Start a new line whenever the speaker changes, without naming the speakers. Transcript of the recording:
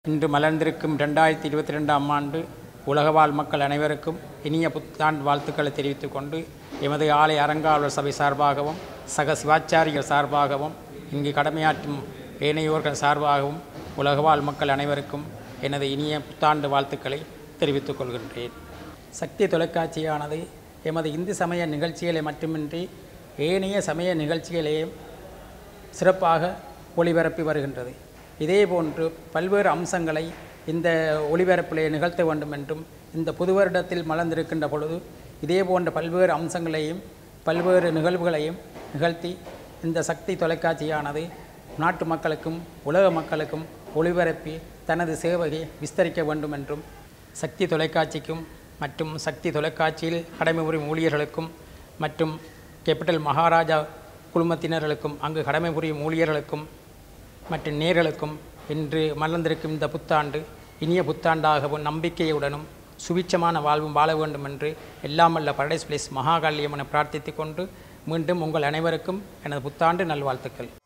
இன்று மலர்ந்திருக்கும் ரெண்டாயிரத்தி இருபத்தி ரெண்டாம் ஆண்டு உலகவாழ் மக்கள் அனைவருக்கும் இனிய புத்தாண்டு வாழ்த்துக்களை தெரிவித்துக் கொண்டு எமது ஆலய அறங்காவலர் சபை சார்பாகவும் சக சிவாச்சாரிகள் சார்பாகவும் இங்கு கடமையாற்றும் ஏனையோர்கள் சார்பாகவும் உலகவாழ் மக்கள் அனைவருக்கும் எனது இனிய புத்தாண்டு வாழ்த்துக்களை தெரிவித்துக் கொள்கின்றேன் சக்தி தொலைக்காட்சியானது எமது இந்து சமய நிகழ்ச்சிகளை மட்டுமின்றி ஏனைய சமய நிகழ்ச்சிகளையும் சிறப்பாக ஒளிபரப்பி வருகின்றது இதேபோன்று பல்வேறு அம்சங்களை இந்த ஒளிபரப்பிலே நிகழ்த்த வேண்டும் என்றும் இந்த புது வருடத்தில் மலர்ந்திருக்கின்ற பொழுது இதே போன்ற பல்வேறு அம்சங்களையும் பல்வேறு நிகழ்வுகளையும் நிகழ்த்தி இந்த சக்தி தொலைக்காட்சியானது நாட்டு மக்களுக்கும் உலக மக்களுக்கும் ஒளிபரப்பி தனது சேவையை விஸ்தரிக்க வேண்டும் என்றும் சக்தி தொலைக்காட்சிக்கும் மற்றும் சக்தி தொலைக்காட்சியில் கடமை புரியும் ஊழியர்களுக்கும் மற்றும் கேபிட்டல் மகாராஜா குழுமத்தினர்களுக்கும் அங்கு கடமை புரியும் ஊழியர்களுக்கும் மற்றும் நேர்களுக்கும் இன்று மலர்ந்திருக்கும் இந்த புத்தாண்டு இனிய புத்தாண்டாகவும் நம்பிக்கையுடனும் சுபிச்சமான வாழ்வும் வாழ வேண்டும் என்று எல்லாம் வல்ல பரடைஸ் பிளேஸ் மகாகாளியம் என பிரார்த்தித்துக் கொண்டு மீண்டும் உங்கள் அனைவருக்கும் எனது புத்தாண்டு நல்வாழ்த்துக்கள்